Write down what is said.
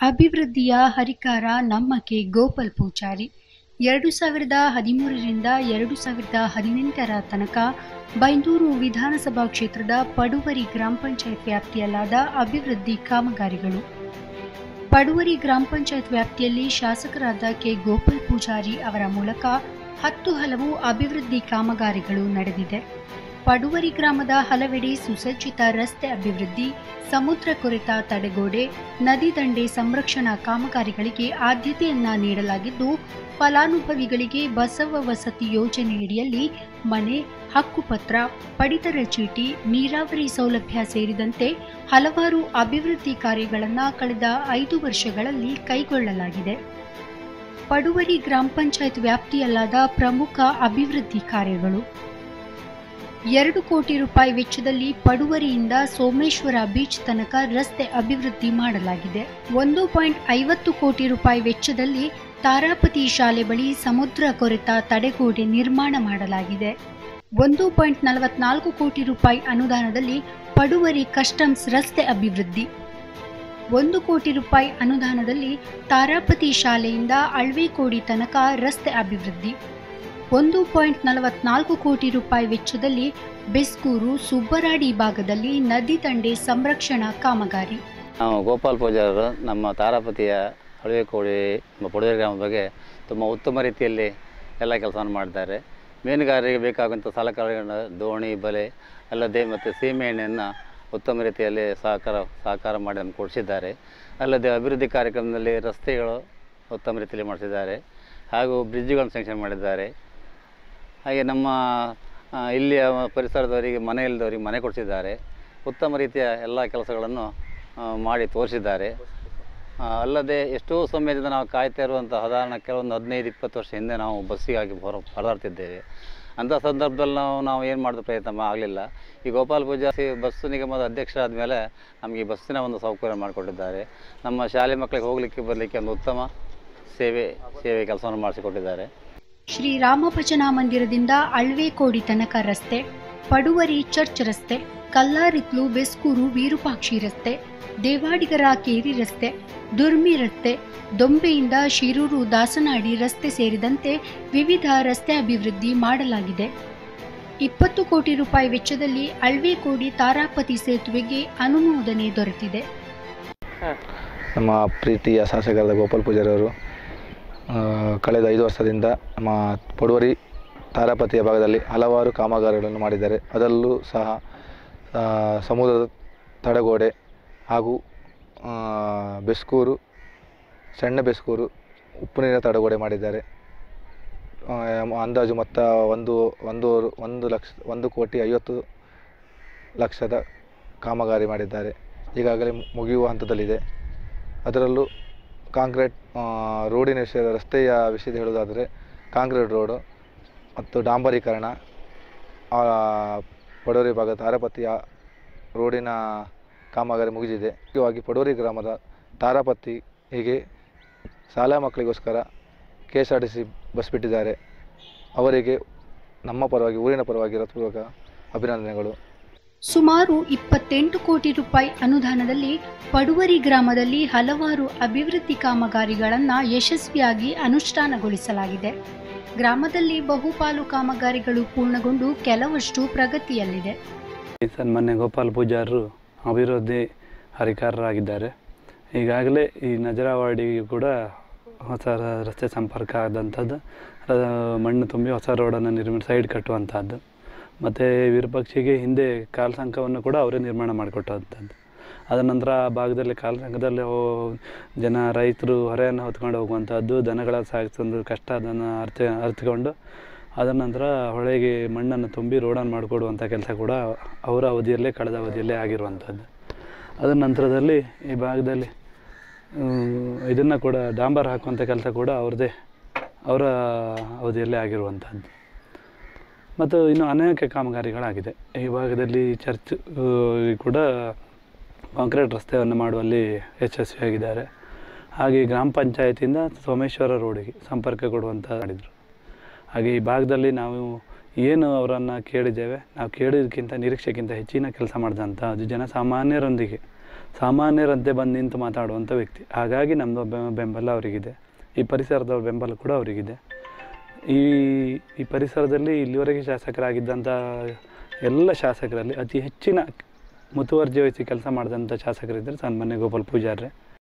ಅಭಿವೃದ್ಧಿಯ ಹರಿಕಾರ ನಮ್ಮಕ್ಕೆ ಗೋಪಾಲ್ ಪೂಜಾರಿ ಎರಡು ಸಾವಿರದ ಹದಿಮೂರರಿಂದ ಎರಡು ಸಾವಿರದ ಹದಿನೆಂಟರ ತನಕ ಬೈಂದೂರು ವಿಧಾನಸಭಾ ಕ್ಷೇತ್ರದ ಪಡುವರಿ ಗ್ರಾಮ ಪಂಚಾಯತ್ ವ್ಯಾಪ್ತಿಯಲ್ಲಾದ ಅಭಿವೃದ್ಧಿ ಕಾಮಗಾರಿಗಳು ಪಡುವರಿ ಗ್ರಾಮ ಪಂಚಾಯತ್ ವ್ಯಾಪ್ತಿಯಲ್ಲಿ ಶಾಸಕರಾದ ಕೆ ಗೋಪಾಲ್ ಪೂಜಾರಿ ಅವರ ಮೂಲಕ ಹತ್ತು ಹಲವು ಅಭಿವೃದ್ಧಿ ಕಾಮಗಾರಿಗಳು ನಡೆದಿದೆ ಪಡುವರಿ ಗ್ರಾಮದ ಹಲವೆಡೆ ಸುಸಜ್ಜಿತ ರಸ್ತೆ ಅಭಿವೃದ್ಧಿ ಸಮುದ್ರ ಕೊರೆತ ತಡೆಗೋಡೆ ನದಿ ದಂಡೆ ಸಂರಕ್ಷಣಾ ಕಾಮಗಾರಿಗಳಿಗೆ ಆದ್ಯತೆಯನ್ನ ನೀಡಲಾಗಿದ್ದು ಫಲಾನುಭವಿಗಳಿಗೆ ಬಸವ ವಸತಿ ಯೋಜನೆಯಡಿಯಲ್ಲಿ ಮನೆ ಹಕ್ಕುಪತ್ರ ಪಡಿತರ ಚೀಟಿ ನೀರಾವರಿ ಸೌಲಭ್ಯ ಸೇರಿದಂತೆ ಹಲವಾರು ಅಭಿವೃದ್ಧಿ ಕಾರ್ಯಗಳನ್ನು ಕಳೆದ ಐದು ವರ್ಷಗಳಲ್ಲಿ ಕೈಗೊಳ್ಳಲಾಗಿದೆ ಪಡುವರಿ ಗ್ರಾಮ ಪಂಚಾಯತ್ ವ್ಯಾಪ್ತಿಯಲ್ಲಾದ ಪ್ರಮುಖ ಅಭಿವೃದ್ಧಿ ಕಾರ್ಯಗಳು ಎರಡು ಕೋಟಿ ರೂಪಾಯಿ ವೆಚ್ಚದಲ್ಲಿ ಪಡುವರಿಯಿಂದ ಸೋಮೇಶ್ವರ ಬೀಚ್ ತನಕ ರಸ್ತೆ ಅಭಿವೃದ್ಧಿ ಮಾಡಲಾಗಿದೆ ಒಂದು ಪಾಯಿಂಟ್ ಐವತ್ತು ಕೋಟಿ ರೂಪಾಯಿ ವೆಚ್ಚದಲ್ಲಿ ತಾರಾಪತಿ ಶಾಲೆ ಬಳಿ ಸಮುದ್ರ ಕೊರೆತ ತಡೆಗೋಡೆ ನಿರ್ಮಾಣ ಮಾಡಲಾಗಿದೆ ಒಂದು ಪಾಯಿಂಟ್ ನಲವತ್ನಾಲ್ಕು ಕೋಟಿ ರೂಪಾಯಿ ಅನುದಾನದಲ್ಲಿ ಪಡುವರಿ ಕಸ್ಟಮ್ಸ್ ರಸ್ತೆ ಅಭಿವೃದ್ಧಿ ಒಂದು ಕೋಟಿ ರೂಪಾಯಿ ಅನುದಾನದಲ್ಲಿ ತಾರಾಪತಿ ಶಾಲೆಯಿಂದ ಅಳ್ವೆಕೋಡಿ ತನಕ ರಸ್ತೆ ಅಭಿವೃದ್ಧಿ ಒಂದು ಪಾಯಿಂಟ್ ನಲವತ್ನಾಲ್ಕು ಕೋಟಿ ರೂಪಾಯಿ ವೆಚ್ಚದಲ್ಲಿ ಬೆಸ್ಕೂರು ಸುಬ್ಬರಾಡಿ ಭಾಗದಲ್ಲಿ ನದಿ ದಂಡೆ ಸಂರಕ್ಷಣಾ ಕಾಮಗಾರಿ ನಾವು ಗೋಪಾಲ್ ಪೂಜಾರರು ನಮ್ಮ ತಾರಾಪತಿಯ ಹಳವೆಕೋಡಿ ನಮ್ಮ ಪಡುವೆ ಗ್ರಾಮದ ಬಗ್ಗೆ ತುಂಬ ಉತ್ತಮ ರೀತಿಯಲ್ಲಿ ಎಲ್ಲ ಕೆಲಸವನ್ನು ಮಾಡಿದ್ದಾರೆ ಮೀನುಗಾರರಿಗೆ ಬೇಕಾಗುವಂಥ ಸಲಕರಣೆಗಳನ್ನ ದೋಣಿ ಬಲೆ ಅಲ್ಲದೆ ಮತ್ತು ಸೀಮೆಎಣ್ಣೆಯನ್ನು ಉತ್ತಮ ರೀತಿಯಲ್ಲಿ ಸಹಕಾರ ಸಹಕಾರ ಮಾಡಿ ನಮ್ಗೆ ಕೊಡಿಸಿದ್ದಾರೆ ಅಲ್ಲದೆ ಅಭಿವೃದ್ಧಿ ಕಾರ್ಯಕ್ರಮದಲ್ಲಿ ರಸ್ತೆಗಳು ಉತ್ತಮ ರೀತಿಯಲ್ಲಿ ಮಾಡಿಸಿದ್ದಾರೆ ಹಾಗೂ ಬ್ರಿಡ್ಜ್ಗಳನ್ನು ಸ್ಯಾಂಕ್ಷನ್ ಮಾಡಿದ್ದಾರೆ ಹಾಗೆ ನಮ್ಮ ಆ, ಇಲ್ಲಿಯ ಪರಿಸರದವರಿಗೆ ಮನೆ ಇಲ್ಲದವರಿಗೆ ಮನೆ ಕೊಡಿಸಿದ್ದಾರೆ ಉತ್ತಮ ರೀತಿಯ ಎಲ್ಲ ಕೆಲಸಗಳನ್ನು ಆ, ಮಾಡಿ ತೋರಿಸಿದ್ದಾರೆ ಆ, ಅಲ್ಲದೆ ಎಷ್ಟೋ ಸಮಯದಿಂದ ನಾವು ಕಾಯ್ತಾ ಇರುವಂಥ ಸಾಧಾರಣ ಕೆಲವೊಂದು ಹದಿನೈದು ಇಪ್ಪತ್ತು ವರ್ಷ ಹಿಂದೆ ನಾವು ಬಸ್ಸಿಗಾಗಿ ಹೊರ ಪರದಾಡ್ತಿದ್ದೇವೆ ಅಂಥ ಸಂದರ್ಭದಲ್ಲಿ ನಾವು ನಾವು ಏನು ಮಾಡಿದ ಪ್ರಯತ್ನ ಆಗಲಿಲ್ಲ ಈ ಗೋಪಾಲ್ ಪೂಜಾರಿ ಬಸ್ಸು ನಿಗಮದ ಅಧ್ಯಕ್ಷರಾದ ಮೇಲೆ ನಮಗೆ ಈ ಬಸ್ಸಿನ ಒಂದು ಸೌಕರ್ಯ ಮಾಡಿಕೊಟ್ಟಿದ್ದಾರೆ ನಮ್ಮ ಶಾಲೆ ಮಕ್ಕಳಿಗೆ ಹೋಗಲಿಕ್ಕೆ ಬರಲಿಕ್ಕೆ ಒಂದು ಉತ್ತಮ ಸೇವೆ ಸೇವೆ ಕೆಲಸವನ್ನು ಮಾಡಿಸಿಕೊಟ್ಟಿದ್ದಾರೆ ಶ್ರೀರಾಮ ಭಜನಾ ಮಂದಿರದಿಂದ ಅಳ್ವೆಕೋಡಿ ತನಕ ರಸ್ತೆ ಪಡುವರಿ ಚರ್ಚ್ ರಸ್ತೆ ಕಲ್ಲಾರಿತ್ಲು ಬೆಸ್ಕೂರು ವಿರೂಪಾಕ್ಷಿ ರಸ್ತೆ ದೇವಾಡಿಗರ ಕೇರಿ ರಸ್ತೆ ದುರ್ಮಿ ರಸ್ತೆ ದೊಂಬೆಯಿಂದ ಶಿರೂರು ದಾಸನಾಡಿ ರಸ್ತೆ ಸೇರಿದಂತೆ ವಿವಿಧ ರಸ್ತೆ ಅಭಿವೃದ್ಧಿ ಮಾಡಲಾಗಿದೆ ಇಪ್ಪತ್ತು ಕೋಟಿ ರೂಪಾಯಿ ವೆಚ್ಚದಲ್ಲಿ ಅಳ್ವೆಕೋಡಿ ತಾರಾಪತಿ ಸೇತುವೆಗೆ ಅನುಮೋದನೆ ದೊರೆತಿದೆ ನಮ್ಮ ಪ್ರೀತಿಯ ಶಾಸಕರಾದ ಗೋಪಾಲ್ ಪೂಜಾರಿ ಅವರು ಆ, ಕಳೆದ ಐದು ವರ್ಷದಿಂದ ನಮ್ಮ ಪಡುವರಿ ತಾರಾಪತಿಯ ಭಾಗದಲ್ಲಿ ಹಲವಾರು ಕಾಮಗಾರಿಗಳನ್ನು ಮಾಡಿದ್ದಾರೆ ಅದರಲ್ಲೂ ಸಹ ಆ, ಸಮುದ್ರದ ತಡೆಗೋಡೆ ಹಾಗೂ ಆ, ಬೆಸ್ಕೂರು ಸಣ್ಣ ಬೆಸ್ಕೂರು ಉಪ್ಪು ನೀರಿನ ತಡೆಗೋಡೆ ಮಾಡಿದ್ದಾರೆ ಆ, ಅಂದಾಜು ಮೊತ್ತ ಒಂದು ಒಂದು ಒಂದು ಲಕ್ಷ ಒಂದು ಕೋಟಿ ಐವತ್ತು ಲಕ್ಷದ ಕಾಮಗಾರಿ ಮಾಡಿದ್ದಾರೆ ಈಗಾಗಲೇ ಮುಗಿಯುವ ಹಂತದಲ್ಲಿದೆ ಅದರಲ್ಲೂ ಕಾಂಕ್ರೀಟ್ ಆ, ರೋಡಿನ ವಿಷಯದ ರಸ್ತೆಯ ವಿಷಯದ ಹೇಳೋದಾದರೆ ಕಾಂಕ್ರೀಟ್ ರೋಡು ಮತ್ತು ಡಾಂಬರೀಕರಣ ಆ, ಪಡೋರಿ ಭಾಗದ ತಾರಪತಿಯ ರೋಡಿನ ಕಾಮಗಾರಿ ಮುಗಿದಿದೆ ಮುಖ್ಯವಾಗಿ ಪಡೋರಿ ಗ್ರಾಮದ ತಾರಾಪತಿ ಹೀಗೆ ಶಾಲಾ ಮಕ್ಕಳಿಗೋಸ್ಕರ K S R T C bus ಬಿಟ್ಟಿದ್ದಾರೆ ಅವರಿಗೆ ನಮ್ಮ ಪರವಾಗಿ ಊರಿನ ಪರವಾಗಿ ಹೃತ್ಪೂರ್ವಕ ಅಭಿನಂದನೆಗಳು ಸುಮಾರು ಇಪ್ಪತ್ತೆಂಟು ಕೋಟಿ ರೂಪಾಯಿ ಅನುದಾನದಲ್ಲಿ ಪಡುವರಿ ಗ್ರಾಮದಲ್ಲಿ ಹಲವಾರು ಅಭಿವೃದ್ಧಿ ಕಾಮಗಾರಿಗಳನ್ನು ಯಶಸ್ವಿಯಾಗಿ ಅನುಷ್ಠಾನಗೊಳಿಸಲಾಗಿದೆ ಗ್ರಾಮದಲ್ಲಿ ಬಹುಪಾಲು ಕಾಮಗಾರಿಗಳು ಪೂರ್ಣಗೊಂಡು ಕೆಲವಷ್ಟು ಪ್ರಗತಿಯಲ್ಲಿದೆ ಈ ಸನ್ಮಾನ್ಯ ಗೋಪಾಲ್ ಪೂಜಾರರು ಅಭಿವೃದ್ಧಿ ಹರಿಕಾರರಾಗಿದ್ದಾರೆ ಈಗಾಗಲೇ ಈ ನಜರಾವಾಡಿಗೆ ಕೂಡ ಹೊಸ ರ- ರಸ್ತೆ ಸಂಪರ್ಕ ಆದಂಥದ್ದು ರ- ಮಣ್ಣು ತುಂಬಿ ಹೊಸ ರೋಡನ್ನು ನಿರ್ಮಿಸಿ ಸೈಡ್ ಕಟ್ಟುವಂಥದ್ದು ಮತ್ತು ವಿರೂಪಾಕ್ಷಿಗೆ ಹಿಂದೆ ಕಾಲ್ ಸಂಕವನ್ನು ಕೂಡ ಅವರೇ ನಿರ್ಮಾಣ ಮಾಡಿಕೊಟ್ಟಂಥದ್ದು ಅದ ನಂತರ ಆ ಭಾಗದಲ್ಲಿ ಕಾಲ್ ಸಂಕದಲ್ಲಿ ಹೋ- ಜನ ರೈತರು ಹೊರೆಯನ್ನು ಹೊತ್ಕೊಂಡು ಹೋಗುವಂಥದ್ದು ದನಗಳ ಸಾಗಿಸೋದು ಕಷ್ಟ ಅದನ್ನು ಅರ್ಥ ಅರ್ಥಕೊಂಡು ಅದರ ನಂತರ ಹೊಳೆಗೆ ಮಣ್ಣನ್ನು ತುಂಬಿ ರೋಡನ್ನು ಮಾಡಿಕೊಡುವಂಥ ಕೆಲಸ ಕೂಡ ಅವರ ಅವಧಿಯಲ್ಲೇ ಕಳೆದ ಅವಧಿಯಲ್ಲೇ ಆಗಿರುವಂಥದ್ದು ಅದರ ನಂತರದಲ್ಲಿ ಈ ಭಾಗದಲ್ಲಿ ಇದನ್ನು ಕೂಡ ಡಾಂಬರ್ ಹಾಕುವಂಥ ಕೆಲಸ ಕೂಡ ಅವ್ರದ್ದೇ ಅವರ ಅವಧಿಯಲ್ಲೇ ಆಗಿರುವಂಥದ್ದು ಮತ್ತು ಇನ್ನು ಅನೇಕ ಕಾಮಗಾರಿಗಳಾಗಿದೆ ಈ ಭಾಗದಲ್ಲಿ ಚರ್ಚ್ ಆ, ಕೂಡ ಕಾಂಕ್ರೀಟ್ ರಸ್ತೆಯನ್ನು ಮಾಡುವಲ್ಲಿ ಯಶಸ್ವಿಯಾಗಿದ್ದಾರೆ ಹಾಗೆ ಗ್ರಾಮ ಪಂಚಾಯತಿಂದ ಸೋಮೇಶ್ವರ ರೋಡಿಗೆ ಸಂಪರ್ಕ ಕೊಡುವಂಥ ಮಾಡಿದರು ಹಾಗೆ ಈ ಭಾಗದಲ್ಲಿ ನಾವು ಏನು ಅವರನ್ನು ಕೇಳಿದ್ದೇವೆ ನಾವು ಕೇಳಿದ್ದಕ್ಕಿಂತ ನಿರೀಕ್ಷೆಗಿಂತ ಹೆಚ್ಚಿನ ಕೆಲಸ ಮಾಡಿದಂಥ ಅದು ಜನಸಾಮಾನ್ಯರೊಂದಿಗೆ ಸಾಮಾನ್ಯರಂತೆ ಬಂದು ನಿಂತು ಮಾತಾಡುವಂಥ ವ್ಯಕ್ತಿ ಹಾಗಾಗಿ ನಮ್ಮದು ಬೆ- ಬೆಂಬಲ ಅವರಿಗಿದೆ ಈ ಪರಿಸರದ ಬೆಂಬಲ ಕೂಡ ಅವರಿಗಿದೆ ಈ ಈ ಪರಿಸರದಲ್ಲಿ ಇಲ್ಲಿವರೆಗೆ ಶಾಸಕರಾಗಿದ್ದಂಥ ಎಲ್ಲ ಶಾಸಕರಲ್ಲಿ ಅತಿ ಹೆಚ್ಚಿನ ಮುತುವರ್ಜಿ ವಹಿಸಿ ಕೆಲಸ ಮಾಡಿದಂಥ ಶಾಸಕರಿದ್ದರೆ ಸನ್ಮಾನ್ಯ ಗೋಪಾಲ್ ಪೂಜಾರ್ರೆ